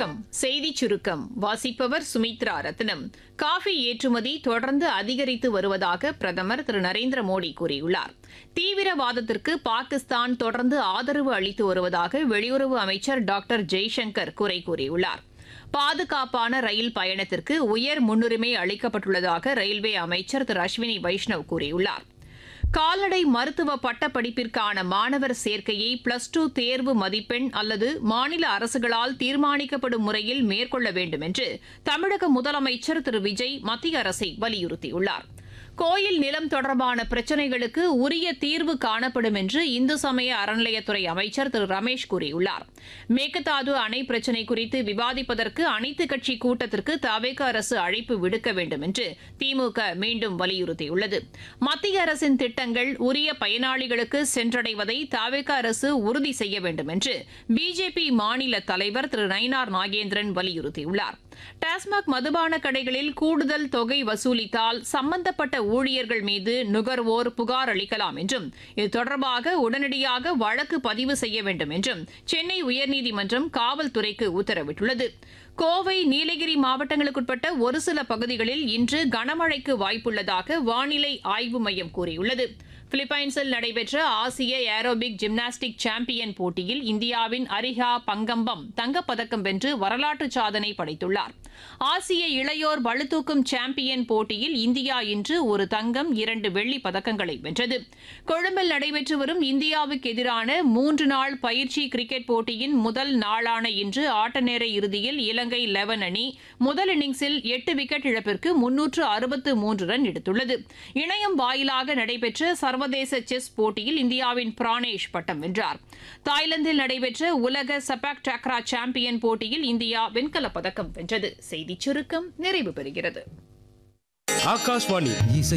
வணக்கம் செய்திச் சுருக்கம் வாசிப்பவர் சுமித்ரா ரத்னம் காஃபி ஏற்றுமதி தொடர்ந்து அதிகரித்து வருவதாக பிரதமர் திரு நரேந்திர மோடி கூறியுள்ளார் தீவிரவாதத்திற்கு பாகிஸ்தான் தொடர்ந்து ஆதரவு அளித்து வருவதாக வெளியுறவு அமைச்சர் டாக்டர் ஜெய்சங்கர் குறை கூறியுள்ளார் பாதுகாப்பான ரயில் பயணத்திற்கு உயர் முன்னுரிமை அளிக்கப்பட்டுள்ளதாக ரயில்வே அமைச்சர் திரு அஸ்வினி வைஷ்ணவ் கூறியுள்ளார் கால்நடை மருத்துவ பட்டப்படிப்பிற்கான மாணவர் சேர்க்கையை பிளஸ் டூ தேர்வு மதிப்பெண் அல்லது மாநில அரசுகளால் தீர்மானிக்கப்படும் முறையில் மேற்கொள்ள வேண்டும் என்று தமிழக முதலமைச்சர் திரு விஜய் மத்திய அரசை வலியுறுத்தியுள்ளார் கோயில் நிலம் தொடர்பான பிரச்சினைகளுக்கு உரிய தீர்வு காணப்படும் என்று இந்து சமய அறநிலையத்துறை அமைச்சர் திரு ரமேஷ் கூறியுள்ளார் மேகதாது அணை பிரச்சினை குறித்து விவாதிப்பதற்கு அனைத்துக் கட்சி கூட்டத்திற்கு தவேக அரசு அழைப்பு விடுக்க வேண்டும் என்று திமுக மீண்டும் வலியுறுத்தியுள்ளது மத்திய அரசின் திட்டங்கள் உரிய பயனாளிகளுக்கு சென்றடைவதை தவேக அரசு உறுதி செய்ய வேண்டும் என்று பிஜேபி மாநில தலைவர் திரு நயினார் நாகேந்திரன் வலியுறுத்தியுள்ளார் டாஸ்மாக் மதுபான கடைகளில் கூடுதல் தொகை வசூலித்தால் சம்பந்தப்பட்ட ஊழியர்கள் மீது நுகர்வோர் புகார் அளிக்கலாம் என்றும் இது தொடர்பாக உடனடியாக வழக்கு பதிவு செய்ய வேண்டும் என்றும் சென்னை உயர்நீதிமன்றம் காவல்துறைக்கு உத்தரவிட்டுள்ளது கோவை நீலகிரி மாவட்டங்களுக்குட்பட்ட ஒரு சில பகுதிகளில் இன்று கனமழைக்கு வாய்ப்புள்ளதாக வானிலை ஆய்வு மையம் கூறியுள்ளது பிலிப்பைன்ஸில் நடைபெற்ற ஆசிய ஏரோபிக் ஜிம்னாஸ்டிக் சாம்பியன் போட்டியில் இந்தியாவின் அரிஹா பங்கம்பம் தங்கப்பதக்கம் வென்று வரலாற்று சாதனை படைத்துள்ளார் ஆசிய இளையோர் பளுதூக்கும் சாம்பியன் போட்டியில் இந்தியா இன்று ஒரு தங்கம் இரண்டு வெள்ளிப் பதக்கங்களை வென்றது கொழும்பில் நடைபெற்று வரும் இந்தியாவுக்கு எதிரான மூன்று நாள் பயிற்சி கிரிக்கெட் போட்டியின் முதல் நாளான இன்று ஆட்டநேர இறுதியில் இலங்கை லெவன் அணி முதல் இன்னிங்ஸில் எட்டு விக்கெட் இழப்பிற்கு முன்னூற்று அறுபத்து மூன்று ரன் எடுத்துள்ளது இணையம் வாயிலாக நடைபெற்ற சர்வதேச செஸ் போட்டியில் இந்தியாவின் பிரானேஷ் பட்டம் வென்றார் தாய்லாந்தில் நடைபெற்ற உலக சபாக் டாக்ரா சாம்பியன் போட்டியில் இந்தியா வெண்கலப் பதக்கம் வென்றது செய்திச் சுருக்கம் நிறைவு பெறுகிறது ஆகாஷ்வாணி இசை